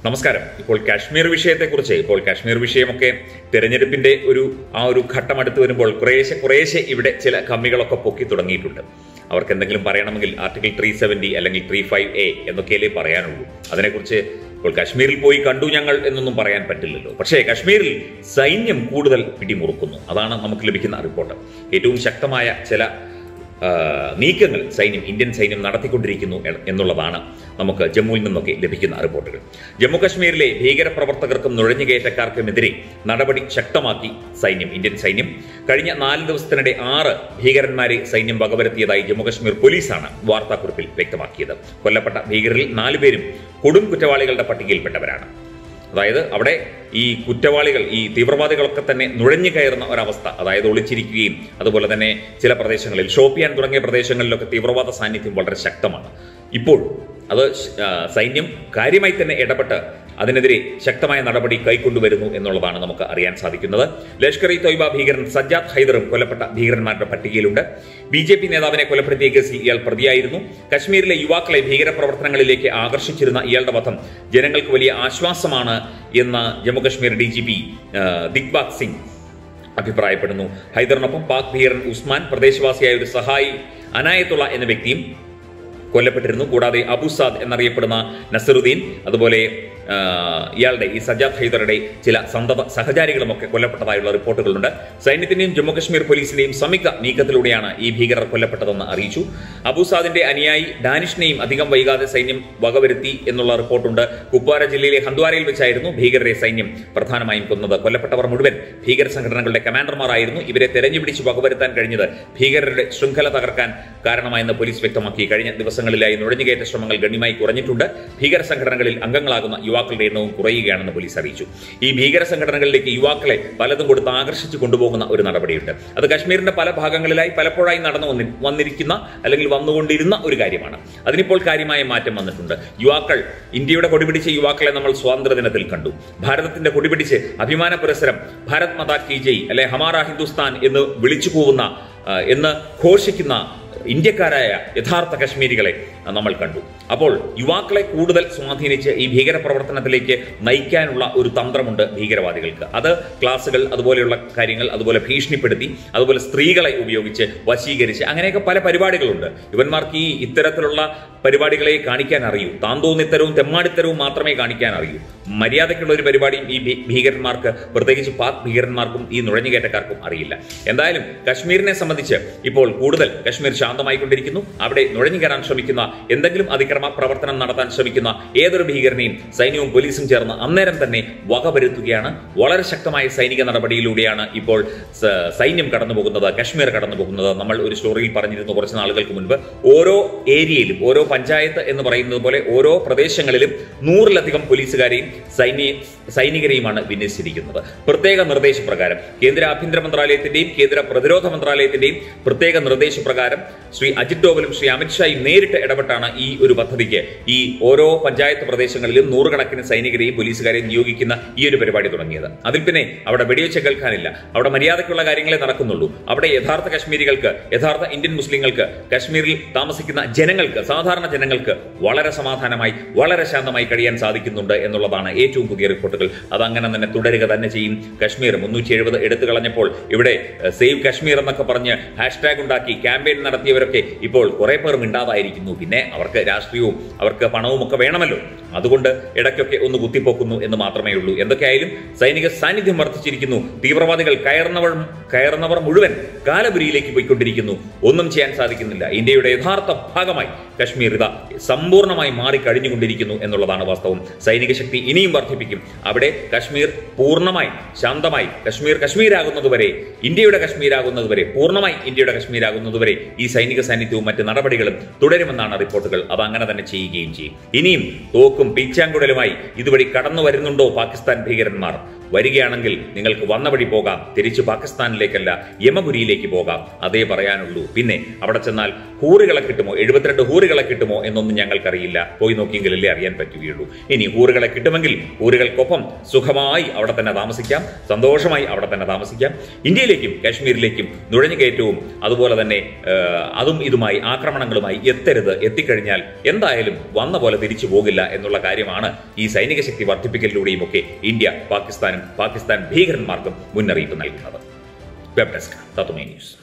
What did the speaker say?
നമസ്കാരം ഇപ്പോൾ കാശ്മീർ വിഷയത്തെക്കുറിച്ച് ഇപ്പോൾ കാശ്മീർ വിഷയമൊക്കെ തെരഞ്ഞെടുപ്പിന്റെ ഒരു ആ ഒരു ഘട്ടം അടുത്ത് വരുമ്പോൾ കുറേശ്ശെ കുറേശ്ശെ ഇവിടെ ചില കമ്മികളൊക്കെ പൊക്കി തുടങ്ങിയിട്ടുണ്ട് അവർക്ക് എന്തെങ്കിലും പറയണമെങ്കിൽ ആർട്ടിക്കിൾ ത്രീ സെവന്റി അല്ലെങ്കിൽ ത്രീ ഫൈവ് എ എന്നൊക്കെയല്ലേ പറയാനുള്ളൂ അതിനെക്കുറിച്ച് ഇപ്പോൾ കാശ്മീരിൽ പോയി കണ്ടു ഞങ്ങൾ എന്നൊന്നും പറയാൻ പറ്റില്ലല്ലോ പക്ഷേ കാശ്മീരിൽ സൈന്യം കൂടുതൽ പിടിമുറുക്കുന്നു അതാണ് നമുക്ക് ലഭിക്കുന്ന റിപ്പോർട്ട് ഏറ്റവും ശക്തമായ ചില ആ, നീക്കങ്ങൾ സൈന്യം ഇന്ത്യൻ സൈന്യം നടത്തിക്കൊണ്ടിരിക്കുന്നു എ- എന്നുള്ളതാണ് നമുക്ക് ജമ്മുവിൽ നിന്നൊക്കെ ലഭിക്കുന്ന റിപ്പോർട്ടുകൾ ജമ്മു കശ്മീരിലെ ഭീകരപ്രവർത്തകർക്കും നുഴഞ്ഞുകയറ്റക്കാർക്കുമെതിരെ നടപടി ശക്തമാക്കി സൈന്യം ഇന്ത്യൻ സൈന്യം കഴിഞ്ഞ നാല് ദിവസത്തിനിടെ ആറ് ഭീകരന്മാരെ സൈന്യം വകവരുത്തിയതായി ജമ്മു കശ്മീർ പോലീസാണ് വാർത്താക്കുറിപ്പിൽ വ്യക്തമാക്കിയത് കൊല്ലപ്പെട്ട ഭീകരരിൽ നാലുപേരും കൊടും കുറ്റവാളികളുടെ പട്ടികയിൽപ്പെട്ടവരാണ് അതായത് അവിടെ ഈ കുറ്റവാളികൾ ഈ തീവ്രവാദികളൊക്കെ തന്നെ നുഴഞ്ഞു കയറുന്ന ഒരവസ്ഥ അതായത് ഒളിച്ചിരിക്കുകയും അതുപോലെ തന്നെ ചില പ്രദേശങ്ങളിൽ ഷോപ്പിയാൻ തുടങ്ങിയ പ്രദേശങ്ങളിലൊക്കെ തീവ്രവാദ സാന്നിധ്യം വളരെ ശക്തമാണ് ഇപ്പോൾ അത് ശ്- ആ, സൈന്യം കാര്യമായി തന്നെ ഇടപെട്ട് അതിനെതിരെ ശക്തമായ നടപടി കൈക്കൊണ്ടുവരുന്നു എന്നുള്ളതാണ് നമുക്ക് അറിയാൻ സാധിക്കുന്നത് ലഷ്കർ ഇ തൊയ്ബ ഭീകരൻ സജ്ജാദ് ഹൈദറും കൊല്ലപ്പെട്ട ഭീകരന്മാരുടെ പട്ടികയിലുണ്ട് ബി ജെ പി നേതാവിനെ കൊലപ്പെടുത്തിയ കേസിൽ ഇയാൾ പ്രതിയായിരുന്നു കശ്മീരിലെ യുവാക്കളെ ഭീകരപ്രവർത്തനങ്ങളിലേക്ക് ആകർഷിച്ചിരുന്ന ഇയാളുടെ വധം ജനങ്ങൾക്ക് വലിയ ആശ്വാസമാണ് എന്ന് Jammu Kashmir D G P Dilbag Singh അഭിപ്രായപ്പെടുന്നു ഹൈദറിനൊപ്പം പാക് ഭീകരൻ ഉസ്മാൻ പ്രദേശവാസിയായ ഒരു സഹായി അനായത്തുള്ള എന്ന വ്യക്തിയും കൊല്ലപ്പെട്ടിരുന്നു കൂടാതെ അബുസാദ് എന്നറിയപ്പെടുന്ന നസറുദ്ദീൻ അതുപോലെ ആ, ഇയാളുടെ ഈ സജാദ് ഹൈദറുടെ ചില സന്തത സഹചാരികളുമൊക്കെ കൊല്ലപ്പെട്ടതായുള്ള റിപ്പോർട്ടുകളുണ്ട് സൈന്യത്തിന്റെയും ജമ്മുകശ്മീർ പോലീസിന്റെയും സംയുക്ത നീക്കത്തിലൂടെയാണ് ഈ ഭീകരർ കൊല്ലപ്പെട്ടതെന്ന് അറിയിച്ചു അബുസാദിന്റെ അനുയായി ഡാനിഷിനെയും അധികം വൈകാതെ സൈന്യം വകവരുത്തി എന്നുള്ള റിപ്പോർട്ടുണ്ട് കുപ്വാര ജില്ലയിലെ ഹന്ദ്വാരയിൽ വെച്ചായിരുന്നു ഭീകരരെ സൈന്യം പ്രധാനമായും കൊന്നത് കൊല്ലപ്പെട്ടവർ മുഴുവൻ ഭീകര സംഘടനകളുടെ കമാൻഡർമാരായിരുന്നു ഇവരെ തെരഞ്ഞുപിടിച്ച് വകവരുത്താൻ കഴിഞ്ഞത് ഭീകരരുടെ ശൃംഖല തകർക്കാൻ കാരണമായെന്ന് പോലീസ് വ്യക്തമാക്കി കഴിഞ്ഞ ദിവസങ്ങളിലായി നുഴഞ്ഞുകയറ്റ ശ്രമങ്ങൾ ഗണ്യമായി കുറഞ്ഞിട്ടുണ്ട് ഭീകര സംഘടനകളിൽ അംഗങ്ങളാകുന്ന യുവാക്കളുടെ എണ്ണവും കുറയുകയാണെന്ന് പോലീസ് അറിയിച്ചു ഈ ഭീകര സംഘടനകളിലേക്ക് യുവാക്കളെ പലതും കൊടുത്ത് ആകർഷിച്ച് കൊണ്ടുപോകുന്ന ഒരു നടപടിയുണ്ട് അത് കശ്മീരിന്റെ പല ഭാഗങ്ങളിലായി പലപ്പോഴായി നടന്നു വന്നി- വന്നിരിക്കുന്ന അല്ലെങ്കിൽ വന്നുകൊണ്ടിരുന്ന ഒരു കാര്യമാണ് അതിനിപ്പോൾ കാര്യമായ മാറ്റം വന്നിട്ടുണ്ട് യുവാക്കൾ ഇന്ത്യയുടെ കൊടിപിടിച്ച യുവാക്കളെ നമ്മൾ സ്വാതന്ത്ര്യ ദിനത്തിൽ കണ്ടു ഭാരതത്തിന്റെ കൊടിപിടിച്ച് അഭിമാന പുരസരം ഭാരത് മാതാ കി ജയ് അല്ലെ ഹമാര ഹിന്ദുസ്ഥാൻ എന്ന് വിളിച്ചു പോവുന്ന ആ, എന്ന് ഘോഷിക്കുന്ന ഇന്ത്യക്കാരായ യഥാർത്ഥ കശ്മീരികളെ നമ്മൾ കണ്ടു അപ്പോൾ യുവാക്കളെ കൂടുതൽ സ്വാധീനിച്ച് ഈ ഭീകര പ്രവർത്തനത്തിലേക്ക് നയിക്കാനുള്ള ഒരു തന്ത്രമുണ്ട് ഭീകരവാദികൾക്ക് അത് ക്ലാസുകൾ അതുപോലെയുള്ള കാര്യങ്ങൾ അതുപോലെ ഭീഷണിപ്പെടുത്തി അതുപോലെ സ്ത്രീകളെ ഉപയോഗിച്ച് വശീകരിച്ച് അങ്ങനെയൊക്കെ പല പരിപാടികളുണ്ട് ഇവന്മാർക്ക് ഈ ഇത്തരത്തിലുള്ള പരിപാടികളെ കാണിക്കാൻ അറിയൂ താന്തോന്നിത്തരവും തെമ്മാടിത്തരവും മാത്രമേ കാണിക്കാൻ അറിയൂ മര്യാദയ്ക്കുള്ള ഒരു പരിപാടിയും ഈ ഭീ- ഭീകരന്മാർക്ക് പ്രത്യേകിച്ച് പാക് ഭീകരന്മാർക്കും ഈ നുഴഞ്ഞുകയറ്റക്കാർക്കും അറിയില്ല എന്തായാലും കശ്മീരിനെ സംബന്ധിച്ച് ഇപ്പോൾ കൂടുതൽ കശ്മീർ ശാന്തമായിക്കൊണ്ടിരിക്കുന്നു അവിടെ നുഴഞ്ഞു കയറാൻ ശ്രമിക്കുന്ന എന്തെങ്കിലും അതിക്രമ പ്രവർത്തനം നടത്താൻ ശ്രമിക്കുന്ന ഏതൊരു ഭീകരനെയും സൈന്യവും പോലീസും ചേർന്ന് അന്നേരം തന്നെ വകവരുത്തുകയാണ് വളരെ ശക്തമായ സൈനിക നടപടിയിലൂടെയാണ് ഇപ്പോൾ സ- സൈന്യം കടന്നു പോകുന്നത് കശ്മീർ കടന്നു പോകുന്നത് നമ്മൾ ഒരു സ്റ്റോറിയിൽ പറഞ്ഞിരുന്നു കുറച്ച് നാളുകൾക്ക് മുൻപ് ഓരോ ഏരിയയിലും ഓരോ പഞ്ചായത്ത് എന്ന് പറയുന്നത് പോലെ ഓരോ പ്രദേശങ്ങളിലും നൂറിലധികം പോലീസുകാരെയും സൈന്യ സൈനികരെയുമാണ് വിന്യസിച്ചിരിക്കുന്നത് പ്രത്യേക നിർദ്ദേശപ്രകാരം കേന്ദ്ര ആഭ്യന്തര മന്ത്രാലയത്തിന്റെയും കേന്ദ്ര പ്രതിരോധ മന്ത്രാലയത്തിന്റെയും പ്രത്യേക നിർദ്ദേശപ്രകാരം ശ്രീ അജിത് ഡോവലും ശ്രീ അമിത്ഷായും നേരിട്ട് ഇടപെട്ടാണ് ഈ ഒരു പദ്ധതിക്ക് ഈ ഓരോ പഞ്ചായത്ത് പ്രദേശങ്ങളിലും നൂറുകണക്കിന് സൈനികരെയും പോലീസുകാരെയും നിയോഗിക്കുന്ന ഈ ഒരു പരിപാടി തുടങ്ങിയത് അതിൽ പിന്നെ അവിടെ വെടിവെച്ച് കേൾക്കാനില്ല അവിടെ മര്യാദയ്ക്കുള്ള കാര്യങ്ങളെ നടക്കുന്നുള്ളൂ അവിടെ യഥാർത്ഥ കശ്മീരികൾക്ക് യഥാർത്ഥ ഇന്ത്യൻ മുസ്ലിങ്ങൾക്ക് കശ്മീരിൽ താമസിക്കുന്ന ജനങ്ങൾക്ക് സാധാരണ ജനങ്ങൾക്ക് വളരെ സമാധാനമായി വളരെ ശാന്തമായി കഴിയാൻ സാധിക്കുന്നുണ്ട് എന്നുള്ളതാണ് ഏറ്റവും പുതിയ റിപ്പോർട്ടുകൾ അതങ്ങനെ തന്നെ തുടരുക തന്നെ ചെയ്യും കശ്മീർ മുന്നൂറ്റി എഴുപത് എടുത്തു കളഞ്ഞപ്പോൾ ഇവിടെ സേവ് കശ്മീർ എന്നൊക്കെ പറഞ്ഞ് ഹാഷ്ടാഗ് ഉണ്ടാക്കി ക്യാമ്പയിൻ നടത്തിയവരൊക്കെ ഇപ്പോൾ കുറെ പേർ മിണ്ടാതായിരിക്കുന്നു പിന്നെ അവർക്ക് രാഷ്ട്രീയവും അവർക്ക് പണവും ഒക്കെ വേണമല്ലോ അതുകൊണ്ട് ഇടയ്ക്കൊക്കെ ഒന്ന് കുത്തിപ്പോക്കുന്നു എന്ന് മാത്രമേ ഉള്ളൂ എന്തൊക്കെയായാലും സൈനിക സാന്നിധ്യം വർദ്ധിച്ചിരിക്കുന്നു തീവ്രവാദികൾ കയറുന്നവർ കയറുന്നവർ മുഴുവൻ കാലപുരിയിലേക്ക് പോയിക്കൊണ്ടിരിക്കുന്നു ഒന്നും ചെയ്യാൻ സാധിക്കുന്നില്ല ഇന്ത്യയുടെ യഥാർത്ഥ ഭാഗമായി കശ്മീർ ഇതാ സമ്പൂർണ്ണമായി മാറിക്കഴിഞ്ഞുകൊണ്ടിരിക്കുന്നു എന്നുള്ളതാണ് വാസ്തവം സൈനിക ശക്തി ഇനിയും വർദ്ധിപ്പിക്കും അവിടെ കശ്മീർ പൂർണ്ണമായി ശാന്തമായി കശ്മീർ കശ്മീരാകുന്നതുവരെ ഇന്ത്യയുടെ കശ്മീരാകുന്നതുവരെ പൂർണ്ണമായി ഇന്ത്യയുടെ കശ്മീരാകുന്നതുവരെ ഈ സൈനിക സാന്നിധ്യവും മറ്റ് നടപടികളും തുടരുമെന്നാണ് റിപ്പോർട്ടുകൾ അത് അങ്ങനെ തന്നെ ചെയ്യുകയും ചെയ്യും ഇനിയും തോക്കും പീച്ചാങ്കുടലുമായി ഇതുവഴി കടന്നു വരുന്നുണ്ടോ പാകിസ്ഥാൻ ഭീകരന്മാർ വരികയാണെങ്കിൽ നിങ്ങൾക്ക് വന്ന വഴി പോകാം തിരിച്ചു പാകിസ്ഥാനിലേക്കല്ല യമപുരിയിലേക്ക് പോകാം അതേ പറയാനുള്ളൂ പിന്നെ അവിടെ ചെന്നാൽ ഹൂറുകളെ കിട്ടുമോ എഴുപത്തിരണ്ട് ഹൂറുകളെ കിട്ടുമോ എന്നൊന്നും ഞങ്ങൾക്കറിയില്ല പോയി നോക്കിയെങ്കിലല്ലേ അറിയാൻ പറ്റുകയുള്ളൂ ഇനി ഹൂറുകളെ കിട്ടുമെങ്കിൽ ഹൂറുകൾക്കൊപ്പം സുഖമായി അവിടെ തന്നെ താമസിക്കാം സന്തോഷമായി അവിടെ തന്നെ താമസിക്കാം ഇന്ത്യയിലേക്കും കാശ്മീരിലേക്കും നുഴഞ്ഞുകയറ്റവും അതുപോലെ തന്നെ ആ, അതും ഇതുമായി ആക്രമണങ്ങളുമായി എത്തരുത് എത്തിക്കഴിഞ്ഞാൽ എന്തായാലും വന്ന പോലെ തിരിച്ചു പോകില്ല എന്നുള്ള കാര്യമാണ് ഈ സൈനിക ശക്തി വർദ്ധിപ്പിക്കലിലൂടെയും ഒക്കെ ഇന്ത്യ പാകിസ്ഥാനും പാകിസ്ഥാൻ ഭീകരന്മാർക്കും മുന്നറിയിപ്പ് നൽകുന്നത് വെബ് ഡെസ്ക് തത്തുമേ ന്യൂസ്